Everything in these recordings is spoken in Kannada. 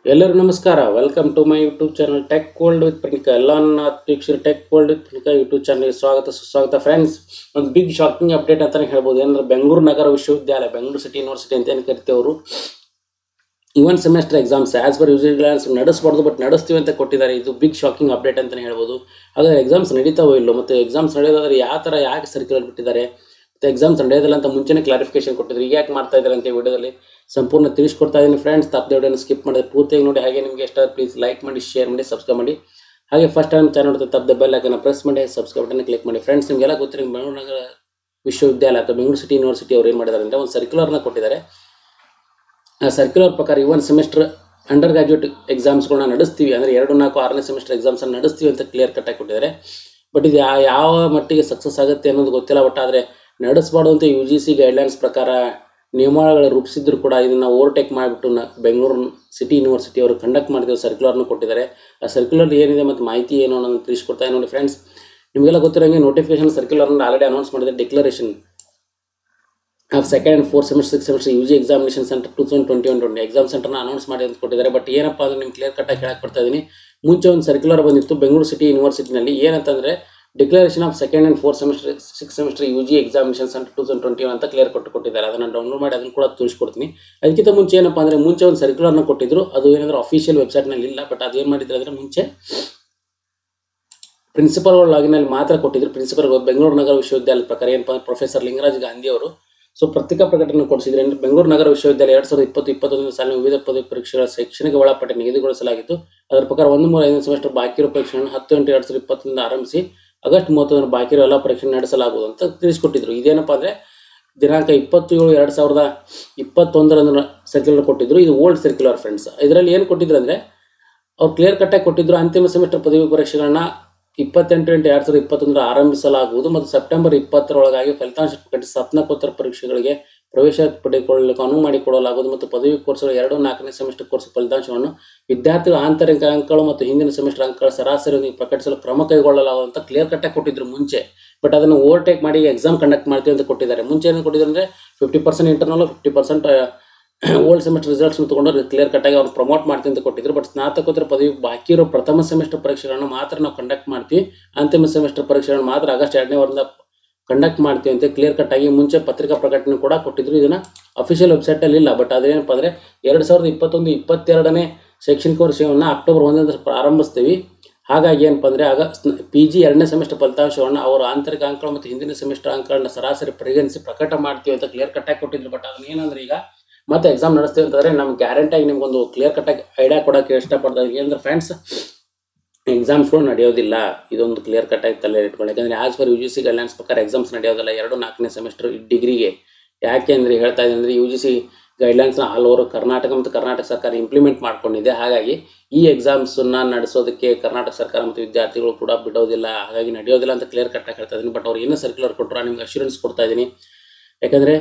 ಎಲ್ಲರಿಗೂ ನಮಸ್ಕಾರ welcome to my YouTube channel tech world with Prinika ಎಲ್ಲ ನನ್ನ ವೀಕ್ಷಕರು tech world with Prinika YouTube ಚಾನಲ್ಗೆ ಸ್ವಾಗತ ಸುಸ್ವಾಗತ ಫ್ರೆಂಡ್ಸ್ ಒಂದು ಬಿಗ್ ಶಾಕಿಂಗ್ ಅಪ್ಡೇಟ್ ಅಂತಾನೆ ಹೇಳ್ಬೋದು ಏನಂದ್ರೆ ಬೆಂಗಳೂರು ನಗರ ವಿಶ್ವವಿದ್ಯಾಲಯ ಬೆಂಗಳೂರು ಸಿಟಿ ಯೂನಿವರ್ಸಿಟಿ ಅಂತ ಏನು ಕರಿತೀವಿ ಅವರು even semester exams as per use ನಡೆಸಬಾರ್ದು ಬಟ್ ನಡೆಸ್ತೀವಿ ಅಂತ ಕೊಟ್ಟಿದ್ದಾರೆ ಇದು ಬಿಗ್ ಶಾಕಿಂಗ್ ಅಪ್ಡೇಟ್ ಅಂತಲೇ ಹೇಳ್ಬೋದು ಹಾಗಾದ್ರೆ ಎಕ್ಸಾಮ್ಸ್ ನಡೀತಾವೋ ಇಲ್ಲೋ ಮತ್ತು ಎಕ್ಸಾಮ್ಸ್ ನಡೆಯೋದಾದ್ರೆ ಯಾವ ಥರ ಯಾಕೆ ಸರ್ಕ್ಯುಲರ್ ಬಿಟ್ಟಿದ್ದಾರೆ ಮತ್ತು ಎಕ್ಸಾಮ್ಸ್ ನಡೆಯೋದಿಲ್ಲ ಅಂತ ಮುಂಚೆನೇ ಕ್ಲಾರಿಫಿಕೇಶನ್ ಕೊಟ್ಟಿದ್ರು ಈಗ ಯಾಕೆ ಮಾಡ್ತಾ ಇದ್ದಾರೆ ಅಂತ ಈ ವಿಡಿಯೋದಲ್ಲಿ ಸಂಪೂರ್ಣ ತಿಳಿಸ್ಕೊಡ್ತಾ ಇದ್ದೀನಿ ಫ್ರೆಂಡ್ಸ್ ತಪ್ಪದೆ ವಿಡಿಯೋನ ಸ್ಕಿಪ್ ಮಾಡಿದ್ರೆ ಪೂರ್ತಿಯಾಗಿ ನೋಡಿ ಹಾಗೆ ನಿಮಗೆ ಇಷ್ಟ ಪ್ಲೀಸ್ ಲೈಕ್ ಮಾಡಿ ಶೇರ್ ಮಾಡಿ ಸಬ್ಸ್ಕ್ರೈಬ್ ಮಾಡಿ ಹಾಗೆ ಫಸ್ಟ್ ಟೈಮ್ ಚಾನಲ್ ನೋಡ್ತಾ ತಪ್ಪದೆ ಬೆಲ್ ಐಕನ್ನ ಪ್ರೆಸ್ ಮಾಡಿ ಸಬ್ಸ್ಕ್ರೈಬ್ ಬಟನ್ ಕ್ಲಿಕ್ ಮಾಡಿ ಫ್ರೆಂಡ್ಸ್ ನಿಮಗೆಲ್ಲ ಗೊತ್ತಿರೋ ಬೆಂಗಳೂರು ನಗರ ವಿಶ್ವವಿದ್ಯಾಲಯ ಅಥವಾ ಬೆಂಗಳೂರು ಸಿಟಿ ಯೂನಿವರ್ಸಿಟಿ ಅವ್ರು ಏನು ಮಾಡಿದ್ದಾರೆ ಅಂದರೆ ಒಂದು ಸರ್ಕ್ಯುಲರ್ನ ಕೊಟ್ಟಿದ್ದಾರೆ ಆ ಸರ್ಕ್ಯುಲರ್ ಪ್ರಕಾರ ಈ ಒಂದು ಸೆಮಿಸ್ಟರ್ ಅಂಡರ್ ಗ್ರಾಜುಯೇಟ್ ಎಕ್ಸಾಮ್ಸ್ಗಳನ್ನ ನಡೆಸ್ತೀವಿ ಅಂದರೆ ಎರಡು ನಾಲ್ಕು ಆರನೇ ಸೆಮಿಸ್ಟರ್ ಎಕ್ಸಾಮ್ಸನ್ನು ನಡೆಸ್ತೀವಿ ಅಂತ ಕ್ಲಿಯರ್ ಕಟ್ಟಾಗಿ ಕೊಟ್ಟಿದ್ದಾರೆ ಬಟ್ ಇದು ಯಾ- ಯಾವ ಮಟ್ಟಿಗೆ ಸಕ್ಸಸ್ ಆಗುತ್ತೆ ಅನ್ನೋದು ಗೊತ್ತಿಲ್ಲ ಬಟ್ ಆದರೆ ನಡೆಸಬಾರ್ದು ಅಂತ ಯು ಜಿ ಸಿ ಗೈಡ್ಲೈನ್ಸ್ ಪ್ರಕಾರ ನಿಯಮಗಳು ರೂಪಿಸಿದ್ರು ಕೂಡ ಇದನ್ನು ಓವರ್ಟೇಕ್ ಮಾಡಿಬಿಟ್ಟು ನ ಬೆಂಗಳೂರು ಸಿಟಿ ಯೂನಿವರ್ಸಿಟಿ ಅವರು ಕಂಡಕ್ಟ್ ಮಾಡಿದ ಸರ್ಕ್ಯುಲರ್ನ ಕೊಟ್ಟಿದ್ದಾರೆ ಆ ಸರ್ಕ್ಯುಲರ್ ಏನಿದೆ ಮತ್ತು ಮಾಹಿತಿ ಏನು ಅನ್ನೋದನ್ನು ತಿಳಿಸ್ಕೊಡ್ತಾ ನೋಡಿ ಫ್ರೆಂಡ್ಸ್ ನಿಮಗೆಲ್ಲ ಗೊತ್ತಿರೋಂಗೆ ನೋಟಿಫಿಕೇಶನ್ ಸರ್ಕ್ಯುಲರ್ನ ಆಲ್ರೆಡಿ ಅನೌನ್ಸ್ ಮಾಡಿದೆ declaration of second and fourth semester six semester U G examination centre two thousand twenty one twenty exam ಸೆಂಟರ್ನ ಅನೌನ್ಸ್ ಮಾಡಿ ಅಂತ ಕೊಟ್ಟಿದ್ದಾರೆ ಬಟ್ ಏನಪ್ಪ ಅಂದ್ರೆ ನಿಮ್ಗೆ ಕ್ಲಿಯರ್ ಕಟ್ಟಾಗಿ ಹೇಳಕ್ಕೆ ಬರ್ತಾ ಇದ್ದೀನಿ ಮುಂಚೆ ಒಂದು ಸರ್ಕ್ಯುಲರ್ ಬಂದಿತ್ತು ಬೆಂಗಳೂರು ಸಿಟಿ ಯೂನಿವರ್ಸಿಟಿನಲ್ಲಿ ಏನಂತಂದರೆ declaration of second and fourth semester six semester U G examination centre two thousand twenty one ಅಂತ ಕ್ಲಿಯರ್ ಕೊಟ್ಟು ಕೊಟ್ಟಿದ್ದಾರೆ ಅದನ್ನು ಡೌನ್ಲೋಡ್ ಮಾಡಿ ಅದನ್ನು ಕೂಡ ತಿಳಿಸ್ಕೊಡ್ತೀನಿ ಅದಕ್ಕಿಂತ ಮುಂಚೆ ಏನಪ್ಪ ಅಂದರೆ ಮುಂಚೆ ಒಂದು ಸರ್ಕ್ಯುಲರ್ನ ಕೊಟ್ಟಿದ್ರು ಅದು ಏನಂದ್ರೆ ಅಫಿಷಿಯಲ್ ವೆಬ್ಸೈಟ್ನಲ್ಲಿ ಇಲ್ಲ ಬಟ್ ಅದೇನು ಮಾಡಿದ್ರು ಅಂದರೆ ಮುಂಚೆ ಪ್ರಿನ್ಸಿಪಲ್ ಲಾಗಿನಲ್ಲಿ ಮಾತ್ರ ಕೊಟ್ಟಿದ್ರು ಪ್ರಿನ್ಸಿಪಲ್ ಬೆಂಗಳೂರು ನಗರ ವಿಶ್ವವಿದ್ಯಾಲಯದ ಪ್ರಕಾರ ಏನಪ್ಪ ಅಂದ್ರೆ ಪ್ರೊಫೆಸರ್ ಲಿಂಗರಾಜ್ ಗಾಂಧಿ ಅವರು ಸೊ ಪತ್ರಿಕಾ ಪ್ರಕಟಣೆ ಕೊಡಿಸಿದ್ರೆ ಅಂದ್ರೆ ಬೆಂಗಳೂರು ನಗರ ವಿಶ್ವವಿದ್ಯಾಲಯ ಎರಡ್ ಸಾವಿರದ ಇಪ್ಪತ್ತು ಇಪ್ಪತ್ತೊಂದನೇ ಸಾಲಿನ ವಿವಿಧ ಪದವಿ ಪರೀಕ್ಷೆಗಳ ಶೈಕ್ಷಣಿಕ ಒಳಪಟ್ಟ ನಿಗದಿಗೊಳಿಸಲಾಗಿತ್ತು ಅದರ ಪ್ರಕಾರ ಒಂದು ಮೂರು ಐದನೇ ಸೆಮಿಸ್ಟರ್ ಬಾಕಿ ಇರೋ ಪರೀಕ್ಷೆಗಳನ್ನು ಹತ್ತು ಎಂಟು ಎರಡ್ ಸಾವಿರದ ಇಪ್ಪತ್ತರಿಂದ ಆರಂಭಿಸಿ ಆಗಸ್ಟ್ ಮೂವತ್ತೊಂದರ ಬಾಕಿ ಇರೋ ಎಲ್ಲ ಪರೀಕ್ಷೆ ನಡೆಸಲಾಗುವುದು ಅಂತ ತಿಳಿಸ್ಕೊಟ್ಟಿದ್ರು ಇದೇನಪ್ಪ ಅಂದ್ರೆ ದಿನಾಂಕ ಇಪ್ಪತ್ತು ಏಳು ಎರಡು ಸಾವಿರದ ಇಪ್ಪತ್ತೊಂದರಂದು ಸರ್ಕ್ಯುಲರ್ ಕೊಟ್ಟಿದ್ರು ಇದು ಓಲ್ಡ್ ಸರ್ಕ್ಯುಲರ್ ಫ್ರೆಂಡ್ಸ್ ಇದರಲ್ಲಿ ಏನು ಕೊಟ್ಟಿದ್ರು ಅಂದ್ರೆ ಅವ್ರು ಕ್ಲಿಯರ್ ಕಟ್ಟಾಗಿ ಕೊಟ್ಟಿದ್ರು ಅಂತಿಮ ಸೆಮಿಸ್ಟರ್ ಪದವಿ ಪರೀಕ್ಷೆಗಳನ್ನ ಇಪ್ಪತ್ತೆಂಟು ಎಂಟು ಎರಡು ಸಾವಿರದ ಇಪ್ಪತ್ತೊಂದರ ಆರಂಭಿಸಲಾಗುವುದು ಮತ್ತು ಸೆಪ್ಟೆಂಬರ್ ಇಪ್ಪತ್ತರೊಳಗಾಗಿ ಫಲಿತಾಂಶ ಪ್ರಕಟಿಸಿ ಸ್ನಾತಕೋತ್ತರ ಪರೀಕ್ಷೆಗಳಿಗೆ ಪ್ರವೇಶ ಪಡೆದುಕೊಳ್ಳಲು ಅನುವು ಮಾಡಿಕೊಡಲಾಗುವುದು ಮತ್ತು ಪದವಿ ಕೋರ್ಸ್ಗಳ ಎರಡು ನಾಲ್ಕನೇ ಸೆಮಿಸ್ಟರ್ ಕೋರ್ಸ್ ಫಲಿತಾಂಶವನ್ನು ವಿದ್ಯಾರ್ಥಿಗಳ ಆಂತರಿಕ ಅಂಕಗಳು ಮತ್ತು ಹಿಂದಿನ ಸೆಮಿಸ್ಟರ್ ಅಂಕಗಳ ಸರಾಸರಿಯೊಂದಿಗೆ ಪ್ರಕಟಿಸಲು ಕ್ರಮ ಕೈಗೊಳ್ಳಲಾಗುವುದು ಅಂತ ಕ್ಲಿಯರ್ ಕಟ್ಟಾಗಿ ಕೊಟ್ಟಿದ್ರು ಮುಂಚೆ ಬಟ್ ಅದನ್ನು ಓವರ್ಟೇಕ್ ಮಾಡಿ ಎಕ್ಸಾಮ್ ಕಂಡಕ್ಟ್ ಮಾಡ್ತೀವಿ ಅಂತ ಕೊಟ್ಟಿದ್ದಾರೆ ಮುಂಚೆ ಏನು ಕೊಟ್ಟಿದ್ರು ಅಂದರೆ fifty percent internal fifty percent old semester results ತಗೊಂಡು ಕ್ಲಿಯರ್ ಕಟ್ಟಾಗಿ ಅವ್ರು ಪ್ರಮೋಟ್ ಮಾಡ್ತೀವಿ ಅಂತ ಕೊಟ್ಟಿದ್ರು ಬಟ್ ಸ್ನಾತಕೋತ್ತರ ಪದವಿ ಬಾಕಿ ಇರೋ ಪ್ರಥಮ ಸೆಮಿಸ್ಟರ್ ಪರೀಕ್ಷೆಗಳನ್ನು ಮಾತ್ರ ನಾವು ಕಂಡಕ್ಟ್ ಮಾಡ್ತೀವಿ ಅಂತಿಮ ಸೆಮಿಸ್ಟರ್ ಪರೀಕ್ಷೆಗಳನ್ನು ಮಾತ್ರ ಆಗಸ್ಟ್ ಎರಡನೇ ವಾರದಿಂದ ಕಂಡಕ್ಟ್ ಮಾಡ್ತೀವಿ ಅಂತ ಕ್ಲಿಯರ್ ಕಟ್ ಆಗಿ ಮುಂಚೆ ಪತ್ರಿಕಾ ಪ್ರಕಟಣೆ ಕೂಡ ಕೊಟ್ಟಿದ್ರು ಇದನ್ನ ಅಫಿಷಿಯಲ್ ವೆಬ್ಸೈಟಲ್ಲಿ ಇಲ್ಲ ಬಟ್ ಅದೇನಪ್ಪ ಅಂದರೆ ಎರಡು ಸಾವಿರದ ಇಪ್ಪತ್ತೊಂದು ಇಪ್ಪತ್ತೆರಡನೇ ಶೈಕ್ಷಣಿಕ ವರ್ಷವನ್ನು ಅಕ್ಟೋಬರ್ ಒಂದರಿಂದ ಪ್ರಾರಂಭಿಸ್ತೀವಿ ಹಾಗಾಗಿ ಏನಪ್ಪ ಅಂದರೆ ಆಗ ಪಿ ಜಿ ಎರಡನೇ ಸೆಮಿಸ್ಟರ್ ಫಲಿತಾಂಶವನ್ನು ಅವರ ಆಂತರಿಕ ಅಂಕಗಳು ಮತ್ತು ಹಿಂದಿನ ಸೆಮಿಸ್ಟರ್ ಅಂಕಗಳನ್ನ ಸರಾಸರಿ ಪರಿಗಣಿಸಿ ಪ್ರಕಟ ಮಾಡ್ತೀವಿ ಅಂತ ಕ್ಲಿಯರ್ ಕಟ್ಟಾಗಿ ಕೊಟ್ಟಿದ್ರು ಬಟ್ ಅದನ್ನ ಏನಂದ್ರೆ ಈಗ ಮತ್ತೆ ಎಕ್ಸಾಮ್ ನಡೆಸ್ತೀವಿ ಅಂತಂದ್ರೆ ನಮ್ಗೆ ಗ್ಯಾರಂಟಿಯಾಗಿ ನಿಮ್ಗೊಂದು ಕ್ಲಿಯರ್ ಕಟ್ಟಾಗಿ ಐಡಿಯಾ ಕೊಡೋಕೆ ಇಷ್ಟಪಡ್ತಾ ಇದ್ದೀನಿ ಅಂದ್ರೆ ಫ್ರೆಂಡ್ಸ್ ಎಕ್ಸಾಮ್ಸ್ಗಳು ನಡೆಯೋದಿಲ್ಲ ಇದೊಂದು ಕ್ಲಿಯರ್ ಕಟ್ಟಾಗಿ ತಲೆ ಇಟ್ಕೊಂಡು ಯಾಕಂದರೆ as per U G C guidelines ಪ್ರಕಾರ ಎಕ್ಸಾಮ್ಸ್ ನಡೆಯೋದಿಲ್ಲ ಎರಡು ನಾಲ್ಕನೇ ಸೆಮಿಸ್ಟರ್ ಡಿಗ್ರಿಗೆ ಯಾಕೆ ಅಂದರೆ ಹೇಳ್ತಾ ಇದ್ದೀನಿ ಅಂದರೆ ಯು ಜಿ ಸಿ ಗೈಡ್ಲೈನ್ಸ್ನ ಆಲ್ ಓವರ್ ಕರ್ನಾಟಕ ಮತ್ತು ಕರ್ನಾಟಕ ಸರ್ಕಾರ ಇಂಪ್ಲಿಮೆಂಟ್ ಮಾಡ್ಕೊಂಡಿದೆ ಹಾಗಾಗಿ ಈ ಎಕ್ಸಾಮ್ಸನ್ನ ನಡೆಸೋದಕ್ಕೆ ಕರ್ನಾಟಕ ಸರ್ಕಾರ ಮತ್ತು ವಿದ್ಯಾರ್ಥಿಗಳು ಕೂಡ ಬಿಡೋದಿಲ್ಲ ಹಾಗಾಗಿ ನಡೆಯೋದಿಲ್ಲ ಅಂತ ಕ್ಲಿಯರ್ ಕಟ್ಟಾಗಿ ಹೇಳ್ತಾ ಇದ್ದೀನಿ ಬಟ್ ಅವ್ರು ಏನೋ ಸರ್ಕ್ಯುಲರ್ ಕೊಟ್ಟರು ನಿಮ್ಗೆ ಅಶ್ಯೂರೆನ್ಸ್ ಕೊಡ್ತಾ ಇದ್ದೀನಿ ಯಾಕಂದರೆ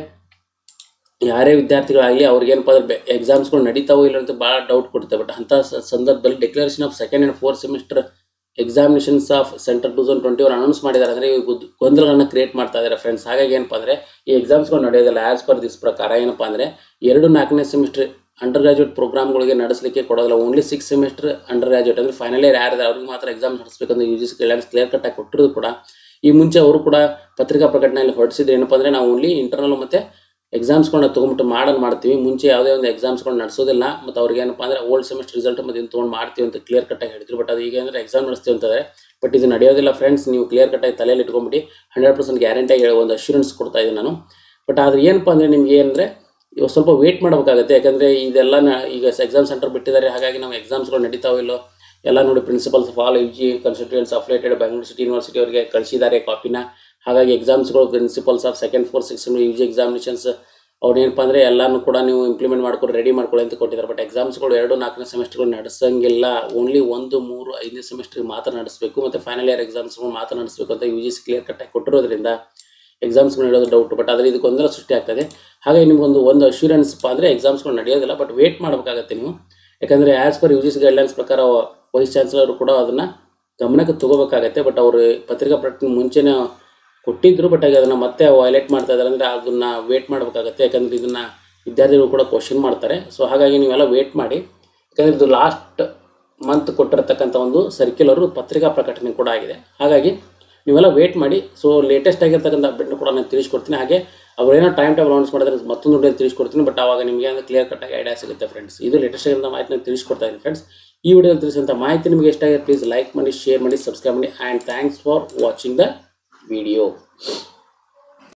ಯಾರೇ ವಿದ್ಯಾರ್ಥಿಗಳಾಗಲಿ ಅವ್ರಿಗೇನಪ್ಪ ಅಂದ್ರೆ ಎಕ್ಸಾಮ್ಸ್ಗಳು ನಡೀತಾವೋ ಇಲ್ಲ ಅಂತ ಭಾಳ ಡೌಟ್ ಕೊಡ್ತಾರೆ ಬಟ್ ಅಂಥ ಸ- ಸಂದರ್ಭದಲ್ಲಿ declaration of second and fourth semester examinations of centre two thousand twenty one announce ಮಾಡಿದ್ದಾರೆ ಅಂದರೆ ಇವು ಗುದ್- ಗೊಂದಲಗಳನ್ನ ಕ್ರಿಯೇಟ್ ಮಾಡ್ತಾ ಇದ್ದಾರೆ ಫ್ರೆಂಡ್ಸ್ ಹಾಗಾಗಿ ಏನಪ್ಪ ಅಂದರೆ ಈ ಎಕ್ಸಾಮ್ಸ್ಗಳು ನಡೆಯೋದಿಲ್ಲ ಆ್ಯಸ್ ಪರ್ ದಿಸ್ ಪ್ರಕಾರ ಏನಪ್ಪ ಅಂದರೆ ಎರಡು ನಾಲ್ಕನೇ ಸೆಮಿಸ್ಟರ್ ಅಂಡರ್ ಗ್ರಾಜುಯೇಟ್ ಪ್ರೋಗ್ರಾಮ್ಗಳಿಗೆ ನಡೆಸಲಿಕ್ಕೆ ಕೊಡೋದಿಲ್ಲ only six semester under graduate ಅಂದರೆ ಫೈನಲ್ ಇಯರ್ ಯಾರಿದ್ದಾರೆ ಅವ್ರಿಗೆ ಮಾತ್ರ ಎಕ್ಸಾಮ್ ನಡೆಸಬೇಕಂದ್ರೆ U G C guidelines clear ಕಟ್ಟಾಗಿ ಕೊಟ್ಟಿರೋದು ಕೂಡ ಈ ಮುಂಚೆ ಅವರು ಕೂಡ ಪತ್ರಿಕಾ ಪ್ರಕಟಣೆಯಲ್ಲಿ ಹೊರಡಿಸಿದ್ರೆ ಏನಪ್ಪ ಅಂದರೆ ನಾವು ಓನ್ಲಿ ಇಂಟರ್ನಲ್ ಮತ್ತು ಎಕ್ಸಾಮ್ಸ್ಗಳನ್ನ ತೊಗೊಂಬಿಟ್ಟು ಮಾಡಲ್ ಮಾಡ್ತೀವಿ ಮುಂಚೆ ಯಾವುದೇ ಒಂದು ಎಕ್ಸಾಮ್ಸ್ಗಳನ್ನ ನಡೆಸೋದಿಲ್ಲ ಮತ್ತು ಅವ್ರಿಗೆ ಏನಪ್ಪ ಅಂದರೆ ಓಲ್ಡ್ ಸೆಮಿಸ್ಟರ್ ರಿಸಲ್ಟ್ ಮತ್ತು ಇದನ್ನು ತೊಗೊಂಡು ಮಾಡ್ತೀವಿ ಅಂತ ಕ್ಲಿಯರ್ ಕಟ್ಟಾಗಿ ಹೇಳಿದ್ರು ಬಟ್ ಅದು ಈಗ ಅಂದರೆ ಎಕ್ಸಾಮ್ ನಡೆಸ್ತೀವಿ ಅಂತಂದರೆ ಬಟ್ ಇದು ನಡೆಯೋದಿಲ್ಲ ಫ್ರೆಂಡ್ಸ್ ನೀವು ಕ್ಲಿಯರ್ ಕಟ್ಟಾಗಿ ತಲೆಯಲ್ಲಿ ಇಟ್ಕೊಂಬಿಟ್ಟು ಹಂಡ್ರೆಡ್ ಪರ್ಸೆಂಟ್ ಗ್ಯಾರಂಟಿಯಾಗಿ ಹೇಳೋ ಒಂದು ಅಶ್ಯೂರೆನ್ಸ್ ಕೊಡ್ತಾ ಇದ್ದೀನಿ ನಾನು ಬಟ್ ಆದ್ರೆ ಏನಪ್ಪ ಅಂದರೆ ನಿಮ್ಗೆ ಏನಂದರೆ ಇವಾಗ ಸ್ವಲ್ಪ ವೇಟ್ ಮಾಡಬೇಕಾಗುತ್ತೆ ಯಾಕಂದರೆ ಇದೆಲ್ಲ ನ- ಈಗ ಎಕ್ಸಾಮ್ ಸೆಂಟರ್ ಬಿಟ್ಟಿದ್ದಾರೆ ಹಾಗಾಗಿ ನಾವು ಎಕ್ಸಾಮ್ಸ್ಗಳು ನಡೀತಾವೋ ಇಲ್ಲೋ ಎಲ್ಲ ನೋಡಿ principals of all U G constituents affiliated Bengaluru city university ಅವರಿಗೆ ಕಳಿಸಿದ್ದಾರೆ ಕಾಪಿನ ಹಾಗಾಗಿ ಎಕ್ಸಾಮ್ಸ್ಗಳು principals of second four six U G examinations ಅವ್ರು ಏನಪ್ಪ ಅಂದರೆ ಎಲ್ಲಾನು ಕೂಡ ನೀವು ಇಂಪ್ಲಿಮೆಂಟ್ ಮಾಡ್ಕೊಂಡು ರೆಡಿ ಮಾಡ್ಕೊಳ್ಳಿ ಅಂತ ಕೊಟ್ಟಿದ್ದಾರೆ ಬಟ್ ಎಕ್ಸಾಮ್ಸ್ಗಳು ಎರಡು ನಾಲ್ಕನೇ ಸೆಮಿಸ್ಟರ್ಗಳು ನಡೆಸಂಗಿಲ್ಲ ಓನ್ಲಿ ಒಂದು ಮೂರು ಐದನೇ ಸೆಮಿಸ್ಟರ್ಗೆ ಮಾತ್ರ ನಡೆಸಬೇಕು ಮತ್ತು ಫೈನಲ್ ಇಯರ್ ಎಕ್ಸಾಮ್ಸ್ಗಳು ಮಾತ್ರ ನಡೆಸಬೇಕು ಅಂತ ಯು ಜಿ ಸಿ ಕ್ಲಿಯರ್ ಕಟ್ಟಾಗಿ ಕೊಟ್ಟಿರೋದ್ರಿಂದ ಎಕ್ಸಾಮ್ಸ್ಗಳು ನಡೆಯೋದು ಡೌಟ್ ಬಟ್ ಆದರೆ ಇದು ಗೊಂದಲ ಸೃಷ್ಟಿ ಆಗ್ತದೆ ಹಾಗಾಗಿ ನಿಮ್ಗೊಂದು ಒಂದು ಅಶ್ಯೂರೆನ್ಸ್ ಅಂದರೆ ಎಕ್ಸಾಮ್ಸ್ಗಳು ನಡೆಯೋದಿಲ್ಲ ಬಟ್ ವೇಟ್ ಮಾಡಬೇಕಾಗತ್ತೆ ನೀವು ಯಾಕಂದರೆ as per U G C guidelines ಪ್ರಕಾರ ವೈಸ್ ಚಾನ್ಸಲರ್ ಕೂಡ ಅದನ್ನು ಗಮನಕ್ಕೆ ತಗೋಬೇಕಾಗತ್ತೆ ಬಟ್ ಅವರು ಪತ್ರಿಕಾ ಪ್ರಕಟಣೆ ಮುಂಚೆನೇ ಕೊಟ್ಟಿದ್ರು ಬಟ್ ಆಗ ಅದನ್ನು ಮತ್ತೆ ವೈಲೇಟ್ ಮಾಡ್ತಾ ಇದ್ದಾರೆ ಅಂದರೆ ಅದನ್ನು ವೇಟ್ ಮಾಡಬೇಕಾಗತ್ತೆ ಯಾಕಂದರೆ ಇದನ್ನು ವಿದ್ಯಾರ್ಥಿಗಳು ಕೂಡ ಕ್ವಶನ್ ಮಾಡ್ತಾರೆ ಸೊ ಹಾಗಾಗಿ ನೀವೆಲ್ಲ ವೇಟ್ ಮಾಡಿ ಯಾಕಂದರೆ ಇದು ಲಾಸ್ಟ್ ಮಂತ್ ಕೊಟ್ಟಿರತಕ್ಕಂಥ ಒಂದು ಸರ್ಕ್ಯುಲರು ಪತ್ರಿಕಾ ಪ್ರಕಟಣೆ ಕೂಡ ಆಗಿದೆ ಹಾಗಾಗಿ ನೀವೆಲ್ಲ ವೇಟ್ ಮಾಡಿ ಸೊ ಲೇಟೆಸ್ಟ್ ಆಗಿರ್ತಕ್ಕಂಥ ಅಪ್ಡೇಟ್ನ ಕೂಡ ನಾನು ತಿಳಿಸ್ಕೊಡ್ತೀನಿ ಹಾಗೆ ಅವ್ರೇನೋ ಟೈಮ್ ಟೇಬಲ್ ಅನೌನ್ಸ್ ಮಾಡಿದ್ರೆ ಮತ್ತೊಂದು ವಿಡಿಯೋ ತಿಳಿಸ್ಕೊಡ್ತೀನಿ ಬಟ್ ಅವಾಗ ನಿಮಗೆ ಅಂದ್ರೆ ಕ್ಲಿಯರ್ ಕಟ್ಟಾಗಿ ಐಡಿಯಾ ಸಿಗುತ್ತೆ ಫ್ರೆಂಡ್ಸ್ ಇದು ಲೇಟೆಸ್ಟ್ ಆಗಿರೋ ಮಾಹಿತಿನ ತಿಳಿಸ್ಕೊಡ್ತಾ ಇದ್ದೀನಿ ಫ್ರೆಂಡ್ಸ್ ಈ ವಿಡಿಯೋದಲ್ಲಿ ತಿಳಿಸಿದಂಥ ಮಾಹಿತಿ ನಿಮಗೆ ಇಷ್ಟ ಆಗಿದೆ ಪ್ಲೀಸ್ ಲೈಕ್ ಮಾಡಿ ಶೇರ್ ಮಾಡಿ ಸಬ್ಸ್ಕ್ರೈಬ್ ಮಾಡಿ and thanks for watching the video